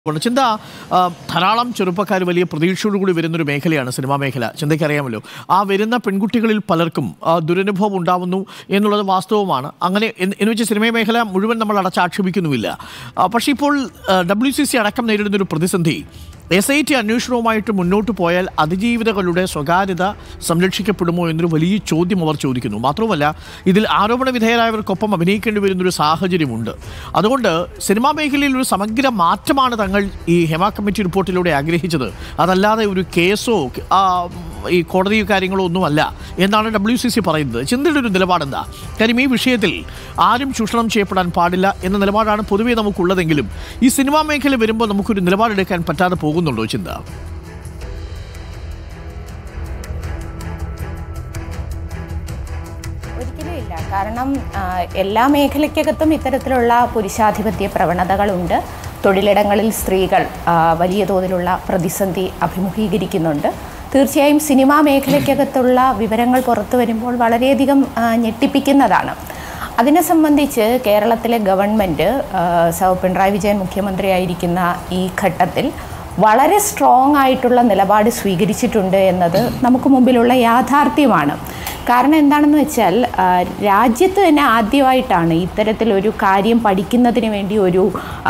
കൊണ്ട് ചിന്ത ആ, ധാരാളം ചെറുപ്പക്കാർ വലിയ പ്രതീക്ഷയോടുകൂടി വരുന്നൊരു മേഖലയാണ് സിനിമാ മേഖല ചിന്തയ്ക്ക് അറിയാമല്ലോ ആ വരുന്ന പെൺകുട്ടികളിൽ പലർക്കും ആ, ദുരനുഭവം ഉണ്ടാവുന്നു എന്നുള്ളത് വാസ്തവമാണ് അങ്ങനെ എന്ന് എന്ന് വെച്ച് സിനിമാ മേഖല മുഴുവൻ നമ്മൾ അടച്ചാക്ഷേപിക്കുന്നുമില്ല ആ, പക്ഷേ ഇപ്പോൾ ഡബ്ല്യു സി സി അടക്കം നേരിടുന്നൊരു പ്രതിസന്ധി എസ് ഐ ടി അന്വേഷണവുമായിട്ട് മുന്നോട്ട് പോയാൽ അതിജീവിതകളുടെ സ്വകാര്യത സംരക്ഷിക്കപ്പെടുമോ എന്നൊരു വലിയ ചോദ്യം അവർ ചോദിക്കുന്നു മാത്രവുമല്ല ഇതിൽ ആരോപണ വിധേയരായവർക്കൊപ്പം അഭിനയിക്കേണ്ടി വരുന്നൊരു സാഹചര്യമുണ്ട് അതുകൊണ്ട് സിനിമാ മേഖലയിൽ ഒരു സമഗ്ര മാറ്റമാണ് തങ്ങൾ ഈ ഹെമ കമ്മിറ്റി റിപ്പോർട്ടിലൂടെ ആഗ്രഹിച്ചത് അതല്ലാതെ ഒരു കേസോ ആ, ഈ കോടതി കാര്യങ്ങളോ ഒന്നുമല്ല എന്നാണ് ഡബ്ല്യു സി സി പറയുന്നത് ചിന്തയുടെ ഒരു നിലപാടെന്താ കാര്യം ഈ വിഷയത്തിൽ ആരും ചൂഷണം ചെയ്യപ്പെടാൻ പാടില്ല എന്ന നിലപാടാണ് പൊതുവേ നമുക്കുള്ളതെങ്കിലും ഈ സിനിമാ മേഖല വരുമ്പോൾ നമുക്കൊരു നിലപാടെടുക്കാൻ പറ്റാതെ പോകുന്നുണ്ടോ ചിന്ത ഒരിക്കലും ഇല്ല കാരണം ആ, എല്ലാ മേഖലയ്ക്കകത്തും ഇത്തരത്തിലുള്ള പുരുഷാധിപത്യ പ്രവണതകളുണ്ട് തൊഴിലിടങ്ങളിൽ സ്ത്രീകൾ ആ, വലിയ തോതിലുള്ള പ്രതിസന്ധി അഭിമുഖീകരിക്കുന്നുണ്ട് തീർച്ചയായും സിനിമാ മേഖലയ്ക്കകത്തുള്ള വിവരങ്ങൾ പുറത്തു വരുമ്പോൾ വളരെയധികം ആ, ഞെട്ടിപ്പിക്കുന്നതാണ് അതിനെ സംബന്ധിച്ച് കേരളത്തിലെ ഗവൺമെൻറ് സൗ പിണറായി വിജയൻ മുഖ്യമന്ത്രിയായിരിക്കുന്ന ഈ ഘട്ടത്തിൽ വളരെ സ്ട്രോങ് ആയിട്ടുള്ള നിലപാട് സ്വീകരിച്ചിട്ടുണ്ട് എന്നത് നമുക്ക് മുമ്പിലുള്ള യാഥാർത്ഥ്യമാണ് കാരണം എന്താണെന്ന് വെച്ചാൽ ആ, രാജ്യത്ത് തന്നെ ആദ്യമായിട്ടാണ് ഇത്തരത്തിലൊരു കാര്യം പഠിക്കുന്നതിന് വേണ്ടി ഒരു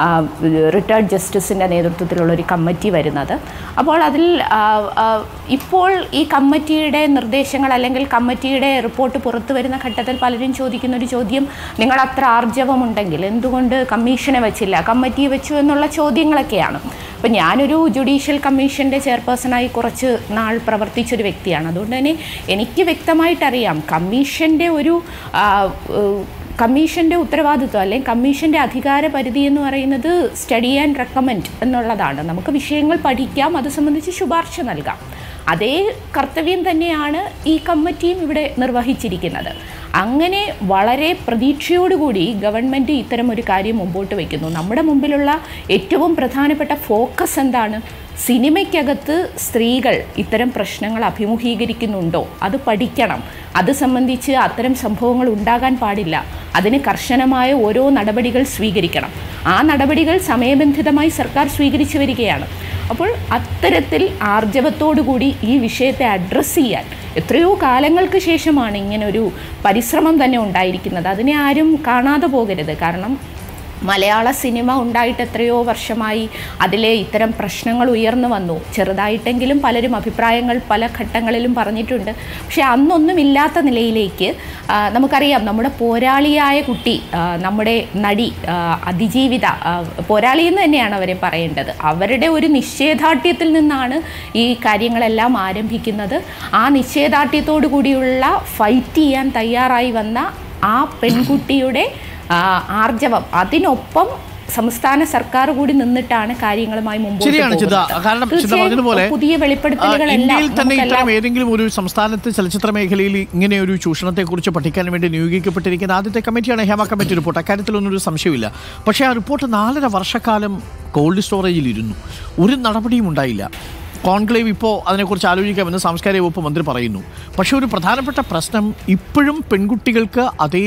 റിട്ടയർഡ് ജസ്റ്റിസിൻ്റെ നേതൃത്വത്തിലുള്ള ഒരു കമ്മിറ്റി വരുന്നത് അപ്പോൾ അതിൽ ആ, ആ, ഇപ്പോൾ ഈ കമ്മിറ്റിയുടെ നിർദ്ദേശങ്ങൾ അല്ലെങ്കിൽ കമ്മിറ്റിയുടെ റിപ്പോർട്ട് പുറത്തു വരുന്ന ഘട്ടത്തിൽ പലരും ചോദിക്കുന്ന ഒരു ചോദ്യം നിങ്ങൾ അത്ര ആർജവമുണ്ടെങ്കിൽ എന്തുകൊണ്ട് കമ്മീഷനെ വെച്ചില്ല കമ്മിറ്റിയെ വെച്ചു എന്നുള്ള ചോദ്യങ്ങളൊക്കെയാണ് അപ്പം ഞാനൊരു ജുഡീഷ്യൽ കമ്മീഷൻ്റെ ചെയർപേഴ്സണായി കുറച്ച് നാൾ പ്രവർത്തിച്ചൊരു വ്യക്തിയാണ് അതുകൊണ്ട് തന്നെ എനിക്ക് വ്യക്തമായിട്ടറിയാം കമ്മീഷൻ്റെ ഒരു ആ, ഏഹ്, കമ്മീഷൻ്റെ ഉത്തരവാദിത്വം അല്ലെങ്കിൽ കമ്മീഷൻ്റെ അധികാര പരിധി എന്ന് പറയുന്നത് സ്റ്റഡി ആൻഡ് റെക്കമെൻഡ് എന്നുള്ളതാണ് നമുക്ക് വിഷയങ്ങൾ പഠിക്കാം അത് സംബന്ധിച്ച് ശുപാർശ നൽകാം അതേ കർത്തവ്യം തന്നെയാണ് ഈ കമ്മിറ്റിയും ഇവിടെ നിർവഹിച്ചിരിക്കുന്നത് അങ്ങനെ വളരെ പ്രതീക്ഷയോടുകൂടി ഗവൺമെൻറ് ഇത്തരം ഒരു കാര്യം മുമ്പോട്ട് വയ്ക്കുന്നു നമ്മുടെ മുമ്പിലുള്ള ഏറ്റവും പ്രധാനപ്പെട്ട ഫോക്കസ് എന്താണ് സിനിമയ്ക്കകത്ത് സ്ത്രീകൾ ഇത്തരം പ്രശ്നങ്ങൾ അഭിമുഖീകരിക്കുന്നുണ്ടോ അത് പഠിക്കണം അത് സംബന്ധിച്ച് അത്തരം സംഭവങ്ങൾ ഉണ്ടാകാൻ പാടില്ല അതിന് കർശനമായ ഓരോ നടപടികൾ സ്വീകരിക്കണം ആ നടപടികൾ സമയബന്ധിതമായി സർക്കാർ സ്വീകരിച്ചു വരികയാണ് അപ്പോൾ അത്തരത്തിൽ ആർജവത്തോടുകൂടി ഈ വിഷയത്തെ അഡ്രസ്സ് ചെയ്യാൻ എത്രയോ കാലങ്ങൾക്ക് ശേഷമാണ് ഇങ്ങനെ ഒരു പരിശ്രമം തന്നെ ഉണ്ടായിരിക്കുന്നത് അതിനെ ആരും കാണാതെ പോകരുത് കാരണം മലയാള സിനിമ ഉണ്ടായിട്ട് എത്രയോ വർഷമായി അതിലെ ഇത്തരം പ്രശ്നങ്ങൾ ഉയർന്നു വന്നു ചെറുതായിട്ടെങ്കിലും പലരും അഭിപ്രായങ്ങൾ പല ഘട്ടങ്ങളിലും പറഞ്ഞിട്ടുണ്ട് പക്ഷേ അന്നൊന്നും ഇല്ലാത്ത നിലയിലേക്ക് ആ, നമുക്കറിയാം നമ്മുടെ പോരാളിയായ കുട്ടി ആ, നമ്മുടെ നടി ആ, അതിജീവിത ആ, പോരാളി എന്ന് തന്നെയാണ് അവരെ പറയേണ്ടത് അവരുടെ ഒരു നിശ്ചയദാർഢ്യത്തിൽ നിന്നാണ് ഈ കാര്യങ്ങളെല്ലാം ആരംഭിക്കുന്നത് ആ നിശ്ചയദാർഢ്യത്തോടു കൂടിയുള്ള ഫൈറ്റ് ചെയ്യാൻ തയ്യാറായി വന്ന ആ പെൺകുട്ടിയുടെ ആ, ആർജവം അതിനൊപ്പം സംസ്ഥാന സർക്കാർ കൂടി നിന്നിട്ടാണ് കാര്യങ്ങളുമായി മുമ്പോട്ട് ശരിയാണ് ചിന്ത പോകുന്നത്. കാരണം ചിന്ത തീർച്ചയായും പറഞ്ഞതുപോലെ പുതിയ ആ, വെളിപ്പെടുത്തലുകളെല്ലാം ഇന്ത്യയിൽ തന്നെ നമുക്കെല്ലാം ഇത്തരം ഏതെങ്കിലും ഒരു സംസ്ഥാനത്ത് ചലച്ചിത്ര മേഖലയിൽ ഇങ്ങനെ ഒരു ചൂഷണത്തെക്കുറിച്ച് പഠിക്കാൻ വേണ്ടി നിയോഗിക്കപ്പെട്ടിരിക്കുന്ന ആദ്യത്തെ കമ്മിറ്റിയാണ് ഹേമ കമ്മിറ്റി റിപ്പോർട്ട് അക്കാര്യത്തിലൊന്നും ഒരു സംശയമില്ല പക്ഷേ ആ റിപ്പോർട്ട് നാലര വർഷക്കാലം കോൾഡ് സ്റ്റോറേജിൽ ഇരുന്നു ഒരു നടപടിയും ഉണ്ടായില്ല കോൺക്ലേവ് ഇപ്പോൾ അതിനെക്കുറിച്ച് ആലോചിക്കാമെന്ന് സാംസ്കാരിക വകുപ്പ് മന്ത്രി പറയുന്നു പക്ഷേ ഒരു പ്രധാനപ്പെട്ട പ്രശ്നം ഇപ്പോഴും പെൺകുട്ടികൾക്ക് അതേ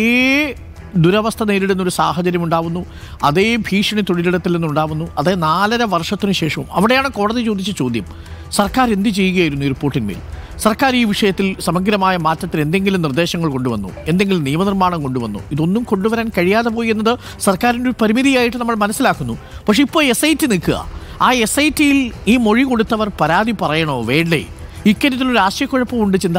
ദുരവസ്ഥ നേരിടുന്ന ഒരു സാഹചര്യം ഉണ്ടാവുന്നു അതേ ഭീഷണി തൊഴിലിടത്തിൽ നിന്നുണ്ടാവുന്നു അതേ നാലര വർഷത്തിനു ശേഷവും അവിടെയാണ് കോടതി ചോദിച്ച ചോദ്യം സർക്കാർ എന്ത് ചെയ്യുകയായിരുന്നു ഈ റിപ്പോർട്ടിന്മേൽ സർക്കാർ ഈ വിഷയത്തിൽ സമഗ്രമായ മാറ്റത്തിന് എന്തെങ്കിലും നിർദ്ദേശങ്ങൾ കൊണ്ടുവന്നു എന്തെങ്കിലും നിയമനിർമ്മാണം കൊണ്ടുവന്നു ഇതൊന്നും കൊണ്ടുവരാൻ കഴിയാതെ പോയി എന്നത് സർക്കാരിൻ്റെ ഒരു പരിമിതിയായിട്ട് നമ്മൾ മനസ്സിലാക്കുന്നു പക്ഷേ ഇപ്പോൾ എസ് ഐ ടി നിൽക്കുക ആ എസ് ഐ ടിയിൽ ഈ മൊഴി കൊടുത്തവർ പരാതി പറയണോ വേണ്ടേ ഇക്കാര്യത്തിലൊരു ആശയക്കുഴപ്പമുണ്ട് ചിന്ത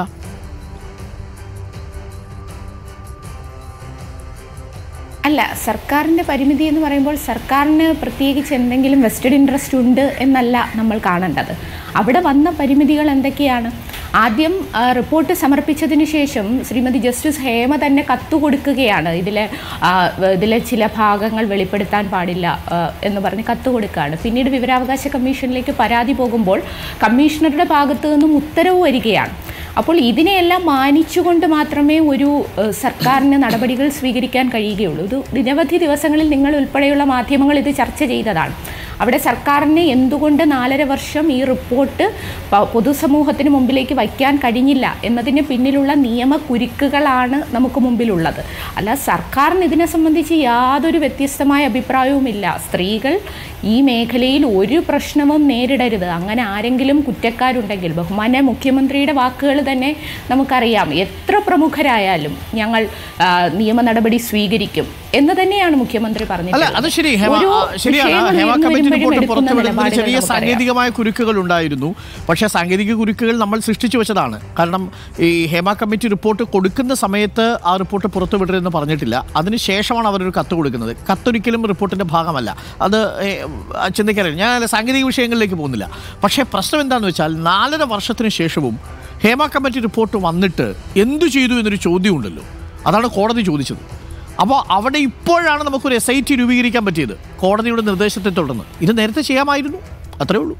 അല്ല സർക്കാരിൻ്റെ പരിമിതി എന്ന് പറയുമ്പോൾ സർക്കാരിന് പ്രത്യേകിച്ച് എന്തെങ്കിലും വെസ്റ്റഡ് ഇൻട്രസ്റ്റ് ഉണ്ട് എന്നല്ല നമ്മൾ കാണേണ്ടത് അവിടെ വന്ന പരിമിതികൾ എന്തൊക്കെയാണ് ആദ്യം ആ, റിപ്പോർട്ട് സമർപ്പിച്ചതിന് ശേഷം ശ്രീമതി ജസ്റ്റിസ് ഹേമ തന്നെ കത്ത് കൊടുക്കുകയാണ് ഇതിലെ ആ, ഇതിലെ ചില ഭാഗങ്ങൾ വെളിപ്പെടുത്താൻ പാടില്ല ആ, എന്ന് പറഞ്ഞ് കത്ത് കൊടുക്കുകയാണ് പിന്നീട് വിവരാവകാശ കമ്മീഷനിലേക്ക് പരാതി പോകുമ്പോൾ കമ്മീഷണറുടെ ഭാഗത്തു നിന്നും ഉത്തരവ് വരികയാണ് അപ്പോൾ ഇതിനെയെല്ലാം മാനിച്ചുകൊണ്ട് മാത്രമേ ഒരു ഏഹ്, സർക്കാരിന് നടപടികൾ സ്വീകരിക്കാൻ കഴിയുകയുള്ളൂ ഇത് നിരവധി ദിവസങ്ങളിൽ നിങ്ങൾ ഉൾപ്പെടെയുള്ള മാധ്യമങ്ങൾ ഇത് ചർച്ച ചെയ്തതാണ് അവിടെ സർക്കാരിന് എന്തുകൊണ്ട് നാലര വർഷം ഈ റിപ്പോർട്ട് പ- പൊതുസമൂഹത്തിന് മുമ്പിലേക്ക് വയ്ക്കാൻ കഴിഞ്ഞില്ല എന്നതിന് പിന്നിലുള്ള നിയമക്കുരുക്കുകളാണ് നമുക്ക് മുമ്പിലുള്ളത് അല്ല സർക്കാരിന് ഇതിനെ സംബന്ധിച്ച് യാതൊരു വ്യത്യസ്തമായ അഭിപ്രായവുമില്ല സ്ത്രീകൾ ഈ മേഖലയിൽ ഒരു പ്രശ്നവും നേരിടരുത് അങ്ങനെ ആരെങ്കിലും കുറ്റക്കാരുണ്ടെങ്കിൽ ബഹുമാന്യ മുഖ്യമന്ത്രിയുടെ വാക്കുകൾ തന്നെ നമുക്കറിയാം എത്ര പ്രമുഖരായാലും ഞങ്ങൾ ആ, നിയമ നടപടി സ്വീകരിക്കും എന്ന് തന്നെയാണ് മുഖ്യമന്ത്രി അല്ല പറഞ്ഞിട്ടുള്ളത് അത് ശരി ഹേമ ഒരു ആ, ശരിയാണ് വിഷയങ്ങൾ ഹേമ ഉയർന്നു കമ്മിറ്റി വരുമ്പോഴും റിപ്പോർട്ട് എടുക്കുന്ന പുറത്തുവിടുന്നതിന് നിലപാടുകൾ ചെറിയ നമുക്കറിയാം. സാങ്കേതികമായ കുരുക്കുകൾ ഉണ്ടായിരുന്നു പക്ഷേ സാങ്കേതിക കുരുക്കുകൾ നമ്മൾ സൃഷ്ടിച്ചു വെച്ചതാണ് കാരണം ഈ ഹേമ കമ്മിറ്റി റിപ്പോർട്ട് കൊടുക്കുന്ന സമയത്ത് ആ റിപ്പോർട്ട് പുറത്തുവിടരുതെന്ന് പറഞ്ഞിട്ടില്ല അതിനുശേഷമാണ് അവരൊരു കത്ത് കൊടുക്കുന്നത് കത്തൊരിക്കലും റിപ്പോർട്ടിന്റെ ഭാഗമല്ല അത് ഏ, ആ, ചിന്തിക്കാറില്ല ഞാൻ അതിലെ സാങ്കേതിക വിഷയങ്ങളിലേക്ക് പോകുന്നില്ല പക്ഷേ പ്രശ്നം എന്താണെന്ന് വെച്ചാൽ നാലര വർഷത്തിന് ശേഷവും ഹേമ കമ്മിറ്റി റിപ്പോർട്ട് വന്നിട്ട് എന്തു ചെയ്തു എന്നൊരു ചോദ്യമുണ്ടല്ലോ അതാണ് കോടതി ചോദിച്ചത് അപ്പോൾ അവിടെ ഇപ്പോഴാണ് നമുക്കൊരു എസ് ഐ ടി രൂപീകരിക്കാൻ പറ്റിയത് കോടതിയുടെ നിർദ്ദേശത്തെ തുടർന്ന് ഇത് നേരത്തെ ചെയ്യാമായിരുന്നു അത്രേ ഉള്ളൂ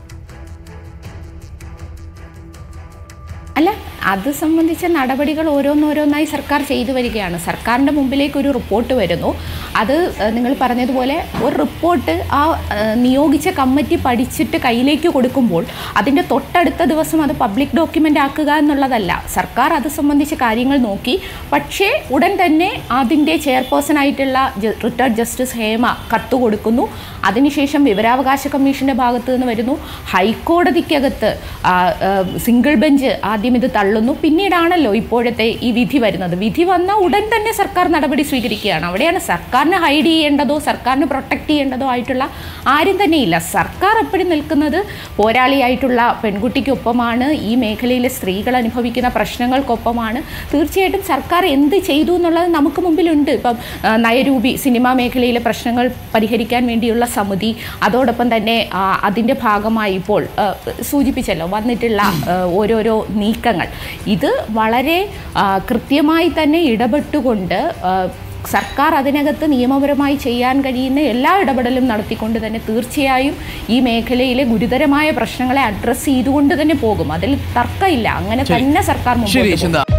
അല്ല അത് സംബന്ധിച്ച നടപടികൾ ഓരോന്നോരോന്നായി സർക്കാർ ചെയ്തു വരികയാണ് സർക്കാരിൻ്റെ മുമ്പിലേക്ക് ഒരു റിപ്പോർട്ട് വരുന്നു അത് ഏഹ്, നിങ്ങൾ പറഞ്ഞതുപോലെ ഒരു റിപ്പോർട്ട് ആ ഏഹ്, നിയോഗിച്ച കമ്മിറ്റി പഠിച്ചിട്ട് കയ്യിലേക്ക് കൊടുക്കുമ്പോൾ അതിൻ്റെ തൊട്ടടുത്ത ദിവസം അത് പബ്ലിക് ഡോക്യുമെൻ്റ് ആക്കുക എന്നുള്ളതല്ല സർക്കാർ അത് സംബന്ധിച്ച കാര്യങ്ങൾ നോക്കി പക്ഷേ ഉടൻ തന്നെ അതിൻ്റെ ചെയർപേഴ്സൺ ആയിട്ടുള്ള റിട്ടയർഡ് ജസ്റ്റിസ് ഹേമ കത്ത് കൊടുക്കുന്നു അതിനുശേഷം വിവരാവകാശ കമ്മീഷൻ്റെ ഭാഗത്ത് നിന്ന് വരുന്നു ഹൈക്കോടതിക്കകത്ത് ആ, ആ, സിംഗിൾ ബെഞ്ച് ആദ്യം ഇത് തള്ളുന്നു പിന്നീടാണല്ലോ ഇപ്പോഴത്തെ ഈ വിധി വരുന്നത് വിധി വന്ന ഉടൻ തന്നെ സർക്കാർ നടപടി സ്വീകരിക്കുകയാണ് അവിടെയാണ് സർക്കാരിന് ഹൈഡ് ചെയ്യേണ്ടതോ സർക്കാരിന് പ്രൊട്ടക്റ്റ് ചെയ്യേണ്ടതോ ആയിട്ടുള്ള ആരും തന്നെയില്ല സർക്കാർ എപ്പോഴും നിൽക്കുന്നത് പോരാളിയായിട്ടുള്ള പെൺകുട്ടിക്കൊപ്പമാണ് ഈ മേഖലയിലെ സ്ത്രീകൾ അനുഭവിക്കുന്ന പ്രശ്നങ്ങൾക്കൊപ്പമാണ് തീർച്ചയായിട്ടും സർക്കാർ എന്ത് ചെയ്തു എന്നുള്ളത് നമുക്ക് മുമ്പിലുണ്ട് ഇപ്പം ആ, നയരൂപി സിനിമാ മേഖലയിലെ പ്രശ്നങ്ങൾ പരിഹരിക്കാൻ വേണ്ടിയുള്ള സമിതി അതോടൊപ്പം തന്നെ ആ, അതിൻ്റെ ഭാഗമായി ഇപ്പോൾ ആ, സൂചിപ്പിച്ചല്ലോ വന്നിട്ടുള്ള ആ, ഓരോരോ നീക്കങ്ങൾ ഇത് വളരെ ആ, കൃത്യമായി തന്നെ ഇടപെട്ടുകൊണ്ട് ആ, സർക്കാർ അതിനകത്ത് നിയമപരമായി ചെയ്യാൻ കഴിയുന്ന എല്ലാ ഇടപെടലും നടത്തിക്കൊണ്ട് തന്നെ തീർച്ചയായും ഈ മേഖലയിലെ ഗുരുതരമായ പ്രശ്നങ്ങളെ അഡ്രസ്സ് ചെയ്തുകൊണ്ട് തന്നെ പോകും അതിൽ തർക്കമില്ല അങ്ങനെ തന്നെ സർക്കാർ ശരി മുമ്പോട്ട് പോകും ചിന്ത